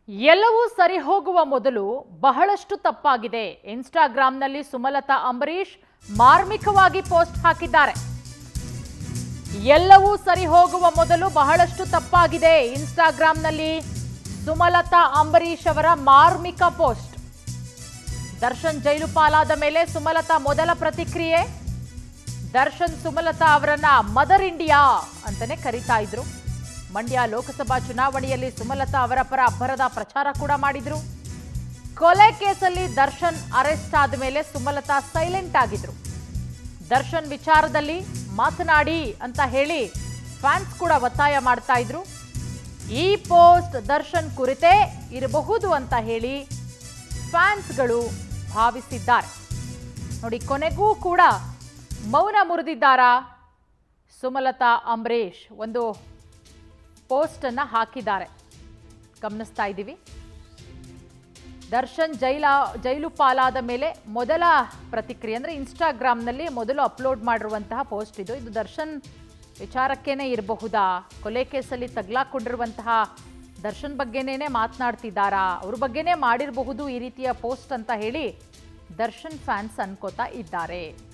ಎಲ್ಲವೂ ಸರಿ ಹೋಗುವ ಮೊದಲು ಬಹಳಷ್ಟು ತಪ್ಪಾಗಿದೆ ಇನ್ಸ್ಟಾಗ್ರಾಂನಲ್ಲಿ ಸುಮಲತಾ ಅಂಬರೀಷ್ ಮಾರ್ಮಿಕವಾಗಿ ಪೋಸ್ಟ್ ಹಾಕಿದ್ದಾರೆ ಎಲ್ಲವೂ ಸರಿ ಹೋಗುವ ಮೊದಲು ಬಹಳಷ್ಟು ತಪ್ಪಾಗಿದೆ ಇನ್ಸ್ಟಾಗ್ರಾಂನಲ್ಲಿ ಸುಮಲತಾ ಅಂಬರೀಷ್ ಅವರ ಮಾರ್ಮಿಕ ಪೋಸ್ಟ್ ದರ್ಶನ್ ಜೈಲು ಪಾಲಾದ ಮೇಲೆ ಸುಮಲತಾ ಮೊದಲ ಪ್ರತಿಕ್ರಿಯೆ ದರ್ಶನ್ ಸುಮಲತಾ ಅವರನ್ನ ಮದರ್ ಇಂಡಿಯಾ ಅಂತಾನೆ ಕರೀತಾ ಇದ್ರು ಮಂಡ್ಯ ಲೋಕಸಭಾ ಚುನಾವಣೆಯಲ್ಲಿ ಸುಮಲತಾ ಅವರ ಪರ ಅಬ್ಬರದ ಪ್ರಚಾರ ಕೂಡ ಮಾಡಿದ್ರು ಕೊಲೆ ಕೇಸಲ್ಲಿ ದರ್ಶನ್ ಅರೆಸ್ಟ್ ಆದ ಮೇಲೆ ಸುಮಲತಾ ಸೈಲೆಂಟ್ ಆಗಿದ್ರು ದರ್ಶನ್ ವಿಚಾರದಲ್ಲಿ ಮಾತನಾಡಿ ಅಂತ ಹೇಳಿ ಫ್ಯಾನ್ಸ್ ಕೂಡ ಒತ್ತಾಯ ಮಾಡ್ತಾ ಇದ್ರು ಈ ಪೋಸ್ಟ್ ದರ್ಶನ್ ಕುರಿತೇ ಇರಬಹುದು ಅಂತ ಹೇಳಿ ಫ್ಯಾನ್ಸ್ಗಳು ಭಾವಿಸಿದ್ದಾರೆ ನೋಡಿ ಕೊನೆಗೂ ಕೂಡ ಮೌನ ಮುರಿದಿದ್ದಾರಾ ಸುಮಲತಾ ಅಂಬರೀಷ್ ಒಂದು ಪೋಸ್ಟ್ ಅನ್ನ ಹಾಕಿದ್ದಾರೆ ಗಮನಿಸ್ತಾ ಇದ್ದೀವಿ ದರ್ಶನ್ ಜೈಲ ಜೈಲು ಪಾಲಾದ ಮೇಲೆ ಮೊದಲ ಪ್ರತಿಕ್ರಿಯೆ ಅಂದರೆ ಇನ್ಸ್ಟಾಗ್ರಾಮ್ನಲ್ಲಿ ಮೊದಲು ಅಪ್ಲೋಡ್ ಮಾಡಿರುವಂತಹ ಪೋಸ್ಟ್ ಇದು ಇದು ದರ್ಶನ್ ವಿಚಾರಕ್ಕೇನೆ ಇರಬಹುದಾ ಕೊಲೆ ಕೇಸಲ್ಲಿ ತಗ್ಲಾಕೊಂಡಿರುವಂತಹ ದರ್ಶನ್ ಬಗ್ಗೆನೇ ಮಾತನಾಡ್ತಿದ್ದಾರಾ ಅವ್ರ ಬಗ್ಗೆನೇ ಮಾಡಿರಬಹುದು ಈ ರೀತಿಯ ಪೋಸ್ಟ್ ಅಂತ ಹೇಳಿ ದರ್ಶನ್ ಫ್ಯಾನ್ಸ್ ಅನ್ಕೋತಾ ಇದ್ದಾರೆ